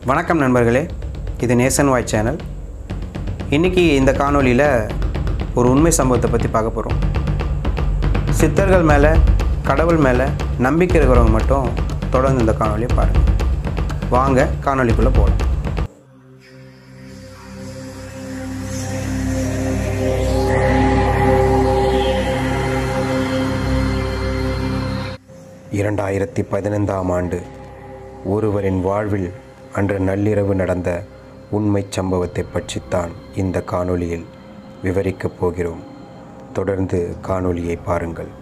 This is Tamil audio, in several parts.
வணக்கம் நண்பர்களே இது நேசன் வாய் சேனல் இன்றைக்கி இந்த காணொளியில் ஒரு உண்மை சம்பவத்தை பற்றி பார்க்க போகிறோம் சித்தர்கள் மேலே கடவுள் மேலே நம்பிக்கை இருக்கிறவங்க மட்டும் தொடர்ந்து இந்த காணொளியை பாருங்கள் வாங்க காணொளிக்குள்ளே போகலாம் இரண்டாயிரத்தி பதினைந்தாம் ஆண்டு ஒருவரின் வாழ்வில் அன்று நள்ளிரவு நடந்த உண்மைச் சம்பவத்தை பற்றித்தான் இந்த காணொளியில் விவரிக்கப் போகிறோம் தொடர்ந்து காணொளியை பாருங்கள்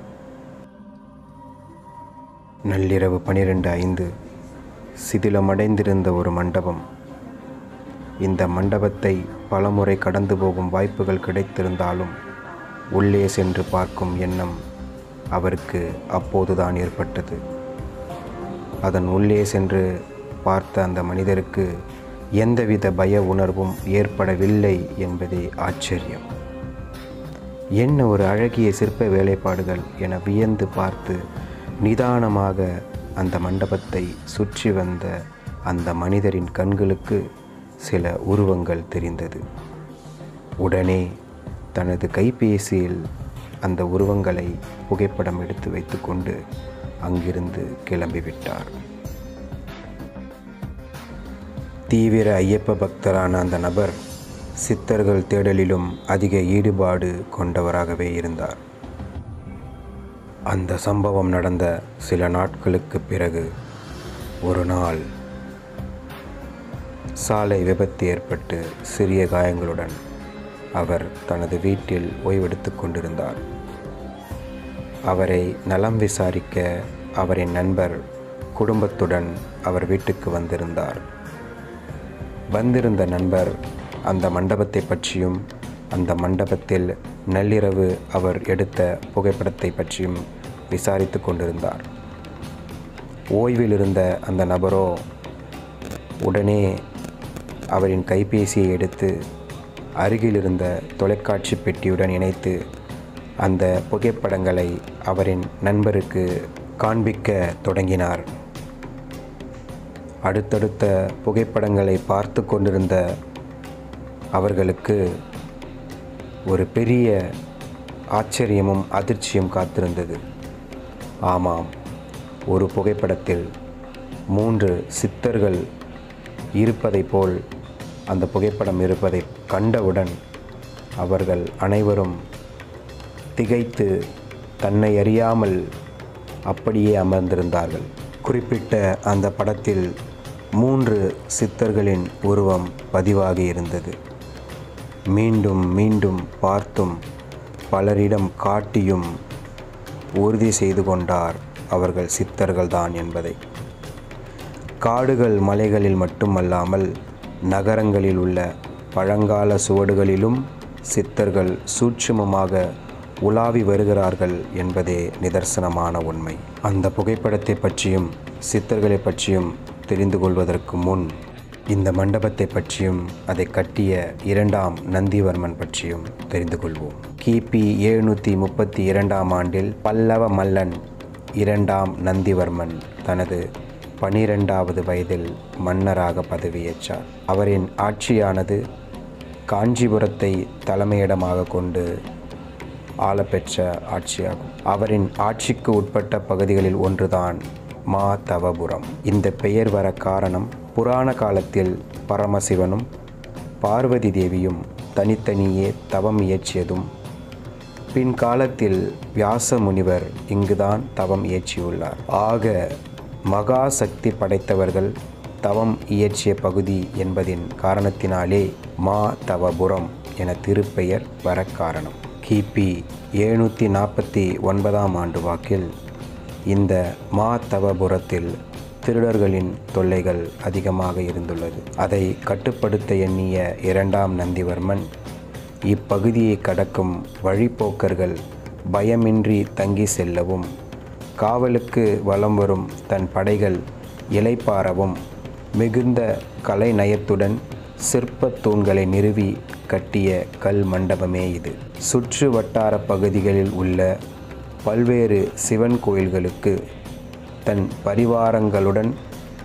நள்ளிரவு பனிரெண்டு ஐந்து சிதிலமடைந்திருந்த ஒரு மண்டபம் இந்த மண்டபத்தை பலமுறை கடந்து போகும் வாய்ப்புகள் கிடைத்திருந்தாலும் உள்ளே சென்று பார்க்கும் எண்ணம் அவருக்கு அப்போதுதான் ஏற்பட்டது அதன் உள்ளே சென்று பார்த்த அந்த மனிதருக்கு எந்தவித பய உணர்வும் ஏற்படவில்லை என்பதே ஆச்சரியம் என்ன ஒரு அழகிய சிற்ப வேலைப்பாடுகள் என வியந்து பார்த்து நிதானமாக அந்த மண்டபத்தை சுற்றி வந்த அந்த மனிதரின் கண்களுக்கு சில உருவங்கள் தெரிந்தது உடனே தனது கைபேசியில் அந்த உருவங்களை புகைப்படம் எடுத்து வைத்துக்கொண்டு அங்கிருந்து கிளம்பிவிட்டார் தீவிர ஐயப்ப பக்தரான அந்த நபர் சித்தர்கள் தேடலிலும் அதிக ஈடுபாடு கொண்டவராகவே இருந்தார் அந்த சம்பவம் நடந்த சில நாட்களுக்கு பிறகு ஒரு நாள் சாலை விபத்து ஏற்பட்டு சிறிய காயங்களுடன் அவர் தனது வீட்டில் ஓய்வெடுத்து கொண்டிருந்தார் அவரை நலம் விசாரிக்க அவரின் நண்பர் குடும்பத்துடன் அவர் வீட்டுக்கு வந்திருந்தார் வந்திருந்த நண்பர் அந்த மண்டபத்தை பற்றியும் அந்த மண்டபத்தில் நள்ளிரவு அவர் எடுத்த புகைப்படத்தை பற்றியும் விசாரித்து கொண்டிருந்தார் ஓய்வில் இருந்த அந்த நபரோ உடனே அவரின் கைபேசியை எடுத்து அருகில் இருந்த தொலைக்காட்சி பெட்டியுடன் இணைத்து அந்த புகைப்படங்களை அவரின் நண்பருக்கு காண்பிக்க தொடங்கினார் அடுத்தடுத்த புகைப்படங்களை பார்த்து கொண்டிருந்த அவர்களுக்கு ஒரு பெரிய ஆச்சரியமும் அதிர்ச்சியும் காத்திருந்தது ஆமாம் ஒரு புகைப்படத்தில் மூன்று சித்தர்கள் இருப்பதைப் போல் அந்த புகைப்படம் இருப்பதை கண்டவுடன் அவர்கள் அனைவரும் திகைத்து தன்னை அறியாமல் அப்படியே அமர்ந்திருந்தார்கள் குறிப்பிட்ட அந்த படத்தில் மூன்று சித்தர்களின் உருவம் பதிவாகி இருந்தது மீண்டும் மீண்டும் பார்த்தும் பலரிடம் காட்டியும் உறுதி செய்து கொண்டார் அவர்கள் சித்தர்கள்தான் என்பதை காடுகள் மலைகளில் மட்டுமல்லாமல் நகரங்களில் உள்ள பழங்கால சுவடுகளிலும் சித்தர்கள் சூட்சுமமாக உலாவி வருகிறார்கள் என்பதே நிதர்சனமான உண்மை அந்த புகைப்படத்தை பற்றியும் சித்தர்களை பற்றியும் தெரிந்து கொள்வதற்கு முன் இந்த மண்டபத்தை பற்றியும் அதை கட்டிய இரண்டாம் நந்திவர்மன் பற்றியும் தெரிந்து கொள்வோம் கிபி எழுநூற்றி முப்பத்தி இரண்டாம் ஆண்டில் பல்லவ மல்லன் இரண்டாம் நந்திவர்மன் தனது பனிரெண்டாவது வயதில் மன்னராக பதவியேற்றார் அவரின் ஆட்சியானது காஞ்சிபுரத்தை தலைமையிடமாக கொண்டு ஆளப்பெற்ற ஆட்சியாகும் அவரின் ஆட்சிக்கு உட்பட்ட பகுதிகளில் ஒன்றுதான் மா தவபுரம் இந்த பெயர் வர காரணம் புராண காலத்தில் பரமசிவனும் பார்வதி தேவியும் தனித்தனியே தவம் இயற்றியதும் பின்காலத்தில் வியாச முனிவர் இங்குதான் தவம் இயற்றியுள்ளார் ஆக மகா சக்தி படைத்தவர்கள் தவம் இயற்றிய பகுதி என்பதின் காரணத்தினாலே மா தவபுரம் என திருப்பெயர் வர காரணம் கிபி எழுநூற்றி நாற்பத்தி ஒன்பதாம் ஆண்டு வாக்கில் இந்த மா தவபுரத்தில் திருடர்களின் தொல்லைகள் அதிகமாக இருந்துள்ளது அதை கட்டுப்படுத்த எண்ணிய இரண்டாம் நந்திவர்மன் இப்பகுதியை கடக்கும் வழிப்போக்கர்கள் பயமின்றி தங்கி செல்லவும் காவலுக்கு வலம் வரும் தன் படைகள் இலைப்பாரவும் மிகுந்த கலை நயத்துடன் சிற்பத் தூண்களை நிறுவி கட்டிய கல் மண்டபமே இது சுற்று வட்டார பகுதிகளில் உள்ள பல்வேறு சிவன் கோயில்களுக்கு தன் பரிவாரங்களுடன்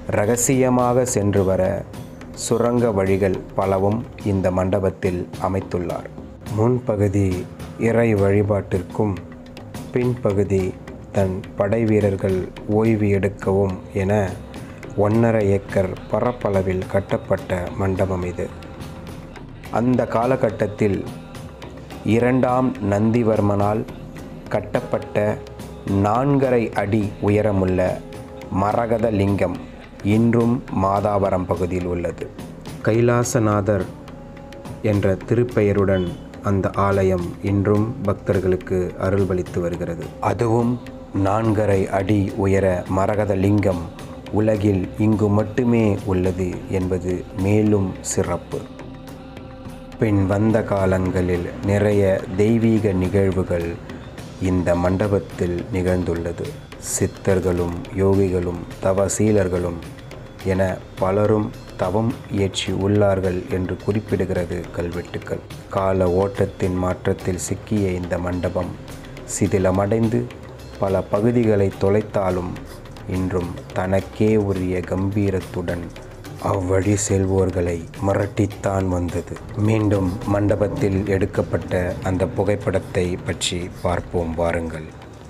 ரகசியமாக சென்று வர சுரங்க வழிகள் பலவும் இந்த மண்டபத்தில் அமைத்துள்ளார் முன்பகுதி இறை வழிபாட்டிற்கும் பின்பகுதி தன் படை வீரர்கள் ஓய்வு எடுக்கவும் என ஒன்றரை ஏக்கர் பரப்பளவில் கட்டப்பட்ட மண்டபம் இது அந்த காலகட்டத்தில் இரண்டாம் நந்திவர்மனால் கட்டப்பட்ட நான்கரை அடி உயரமுள்ள மரகத லிங்கம் இன்றும் மாதாவரம் பகுதியில் உள்ளது கைலாசநாதர் என்ற திருப்பெயருடன் அந்த ஆலயம் இன்றும் பக்தர்களுக்கு அருள்பளித்து வருகிறது அதுவும் நான்கரை அடி உயர மரகத லிங்கம் உலகில் இங்கு மட்டுமே உள்ளது என்பது மேலும் சிறப்பு பின் வந்த காலங்களில் நிறைய தெய்வீக நிகழ்வுகள் இந்த மண்டபத்தில் நிகழ்ந்துள்ளது சித்தர்களும் யோகிகளும் தவசீலர்களும் என பலரும் தவம் இயற்றி உள்ளார்கள் என்று குறிப்பிடுகிறது கல்வெட்டுக்கள் கால ஓட்டத்தின் மாற்றத்தில் சிக்கிய இந்த மண்டபம் சிதிலமடைந்து பல பகுதிகளை தொலைத்தாலும் இன்றும் தனக்கே உரிய கம்பீரத்துடன் அவ்வழி செல்வோர்களை மிரட்டித்தான் வந்தது மீண்டும் மண்டபத்தில் எடுக்கப்பட்ட அந்த புகைப்படத்தை பற்றி பார்ப்போம் வாருங்கள்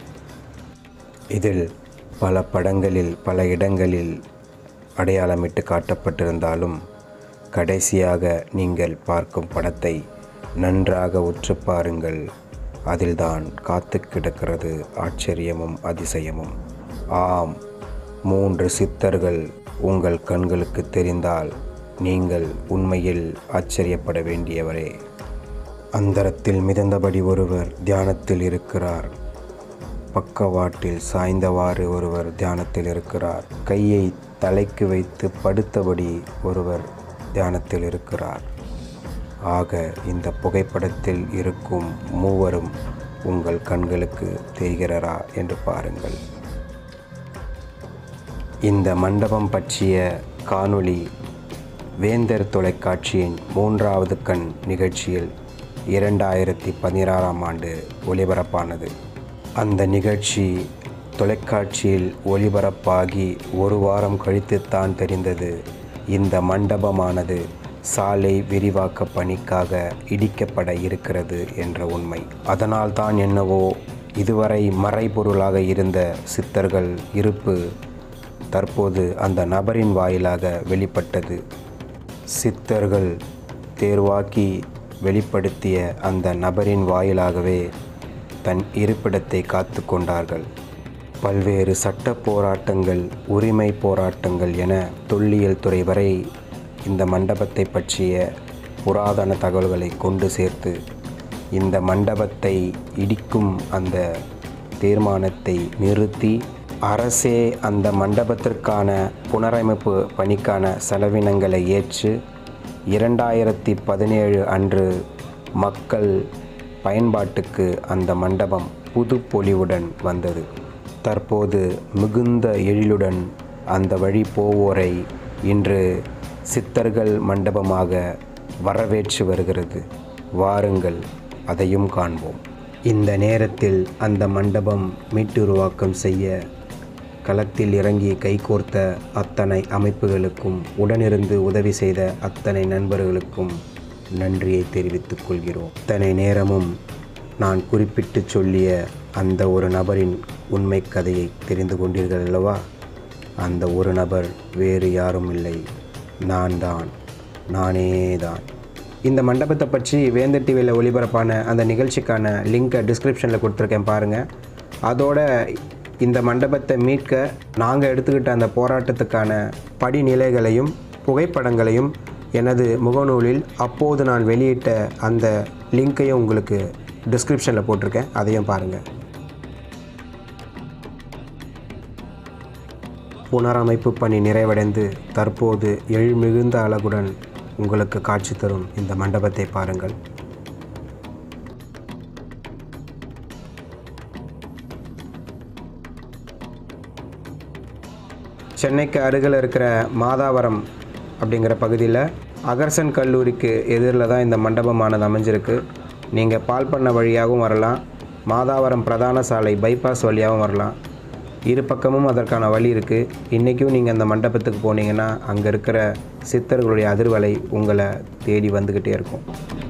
இதில் பல படங்களில் பல இடங்களில் அடையாளமிட்டு காட்டப்பட்டிருந்தாலும் கடைசியாக நீங்கள் பார்க்கும் படத்தை நன்றாக உற்று பாருங்கள் அதில்தான் காத்து கிடக்கிறது ஆச்சரியமும் அதிசயமும் ஆம் மூன்று சித்தர்கள் உங்கள் கண்களுக்கு தெரிந்தால் நீங்கள் உண்மையில் ஆச்சரியப்பட வேண்டியவரே அந்தரத்தில் மிதந்தபடி ஒருவர் தியானத்தில் இருக்கிறார் பக்கவாட்டில் சாய்ந்தவாறு ஒருவர் தியானத்தில் இருக்கிறார் கையை தலைக்கு வைத்து படுத்தபடி ஒருவர் தியானத்தில் இருக்கிறார் ஆக இந்த புகைப்படத்தில் இருக்கும் மூவரும் உங்கள் கண்களுக்கு தெரிகிறரா என்று பாருங்கள் இந்த மண்டபம் பற்றிய காணொளி வேந்தர் தொலைக்காட்சியின் மூன்றாவது கண் நிகழ்ச்சியில் இரண்டாயிரத்தி பதினாறாம் ஆண்டு ஒளிபரப்பானது அந்த நிகழ்ச்சி தொலைக்காட்சியில் ஒளிபரப்பாகி ஒரு வாரம் கழித்துத்தான் தெரிந்தது இந்த மண்டபமானது சாலை விரிவாக்க பணிக்காக இடிக்கப்பட இருக்கிறது என்ற உண்மை அதனால்தான் என்னவோ இதுவரை மறைபொருளாக இருந்த சித்தர்கள் இருப்பு தற்போது அந்த நபரின் வாயிலாக வெளிப்பட்டது சித்தர்கள் தேர்வாக்கி வெளிப்படுத்திய அந்த நபரின் வாயிலாகவே தன் இருப்பிடத்தை காத்து கொண்டார்கள் பல்வேறு சட்ட போராட்டங்கள் உரிமை போராட்டங்கள் என தொல்லியல் துறை வரை இந்த மண்டபத்தை பற்றிய புராதன தகவல்களை கொண்டு சேர்த்து இந்த மண்டபத்தை இடிக்கும் அந்த தீர்மானத்தை நிறுத்தி அரசே அந்த மண்டபத்திற்கான புனரமைப்பு பணிக்கான செலவினங்களை ஏற்று இரண்டாயிரத்தி பதினேழு அன்று மக்கள் பயன்பாட்டுக்கு அந்த மண்டபம் புது பொலிவுடன் வந்தது தற்போது மிகுந்த எழிலுடன் அந்த வழி போவோரை இன்று சித்தர்கள் மண்டபமாக வரவேற்று வருகிறது வாருங்கள் அதையும் காண்போம் இந்த நேரத்தில் அந்த மண்டபம் மீட்டுருவாக்கம் செய்ய களத்தில் இறங்கி கைகோர்த்த அத்தனை அமைப்புகளுக்கும் உடனிருந்து உதவி செய்த அத்தனை நண்பர்களுக்கும் நன்றியை தெரிவித்துக் கொள்கிறோம் அத்தனை நேரமும் நான் குறிப்பிட்டு சொல்லிய அந்த ஒரு நபரின் உண்மை கதையை தெரிந்து கொண்டீர்கள் அல்லவா அந்த ஒரு நபர் வேறு யாரும் இல்லை நான் தான் நானே தான் இந்த மண்டபத்தை பற்றி வேந்தர் டிவியில் ஒளிபரப்பான அந்த நிகழ்ச்சிக்கான லிங்கை டிஸ்கிரிப்ஷனில் கொடுத்துருக்கேன் பாருங்கள் அதோட இந்த மண்டபத்தை மீட்க நாங்கள் எடுத்துக்கிட்ட அந்த போராட்டத்துக்கான படிநிலைகளையும் புகைப்படங்களையும் எனது முகநூலில் அப்போது நான் வெளியிட்ட அந்த லிங்க்கையும் உங்களுக்கு டிஸ்கிரிப்ஷனில் போட்டிருக்கேன் அதையும் பாருங்கள் புனரமைப்பு பணி நிறைவடைந்து தற்போது எழில்மிகுந்த அழகுடன் உங்களுக்கு காட்சி தரும் இந்த மண்டபத்தை பாருங்கள் சென்னைக்கு அருகில் இருக்கிற மாதாவரம் அப்படிங்கிற பகுதியில் அகர்சன் கல்லூரிக்கு எதிரில் தான் இந்த மண்டபமானது அமைஞ்சிருக்கு நீங்கள் பால் பண்ண வழியாகவும் வரலாம் மாதாவரம் பிரதான சாலை பைபாஸ் வழியாகவும் வரலாம் இரு பக்கமும் அதற்கான வழி இருக்குது இன்றைக்கும் நீங்கள் அந்த மண்டபத்துக்கு போனீங்கன்னா அங்கே இருக்கிற சித்தர்களுடைய அதிர்வலை உங்களை தேடி வந்துக்கிட்டே இருக்கும்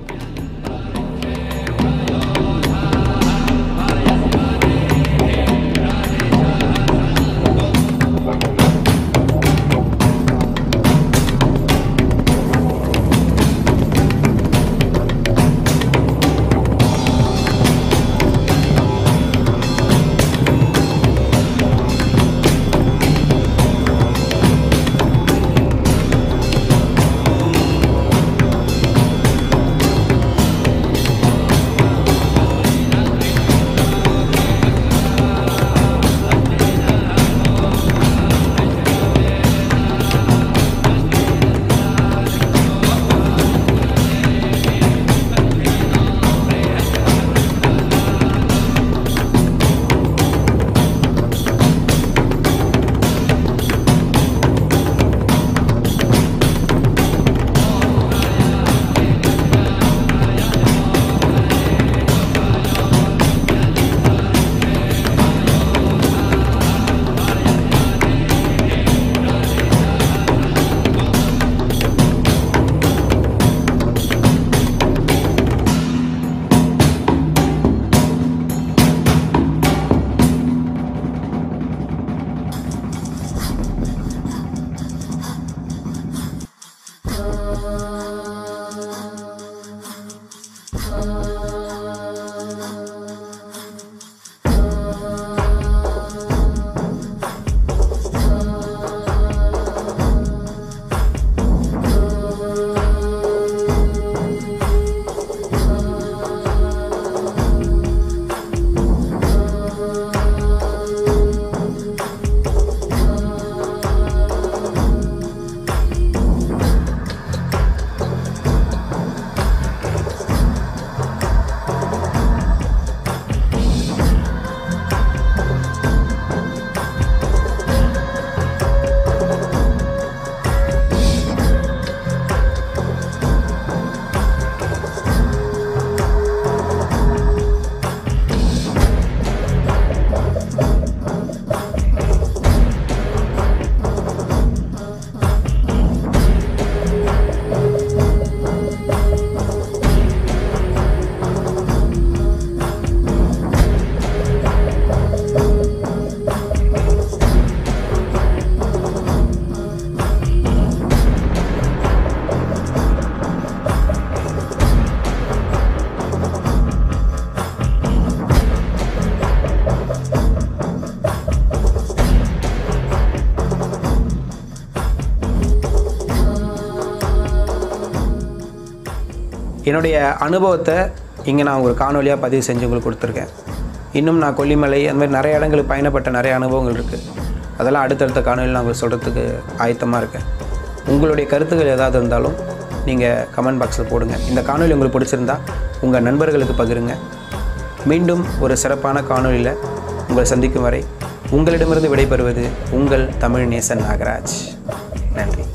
என்னுடைய அனுபவத்தை இங்கே நான் ஒரு காணொலியாக பதிவு செஞ்சு உங்களுக்கு கொடுத்துருக்கேன் இன்னும் நான் கொல்லிமலை அந்த மாதிரி நிறைய இடங்களுக்கு பயணப்பட்ட நிறைய அனுபவங்கள் இருக்குது அதெல்லாம் அடுத்தடுத்த காணொலியில் நான் உங்களுக்கு சொல்கிறதுக்கு ஆயத்தமாக இருக்கேன் உங்களுடைய கருத்துக்கள் ஏதாவது இருந்தாலும் நீங்கள் கமெண்ட் பாக்ஸில் போடுங்க இந்த காணொலி உங்களுக்கு பிடிச்சிருந்தா உங்கள் நண்பர்களுக்கு பகிருங்க மீண்டும் ஒரு சிறப்பான காணொலியில் உங்களை சந்திக்கும் வரை உங்களிடமிருந்து விடைபெறுவது உங்கள் தமிழ் நேசன் நாகராஜ் நன்றி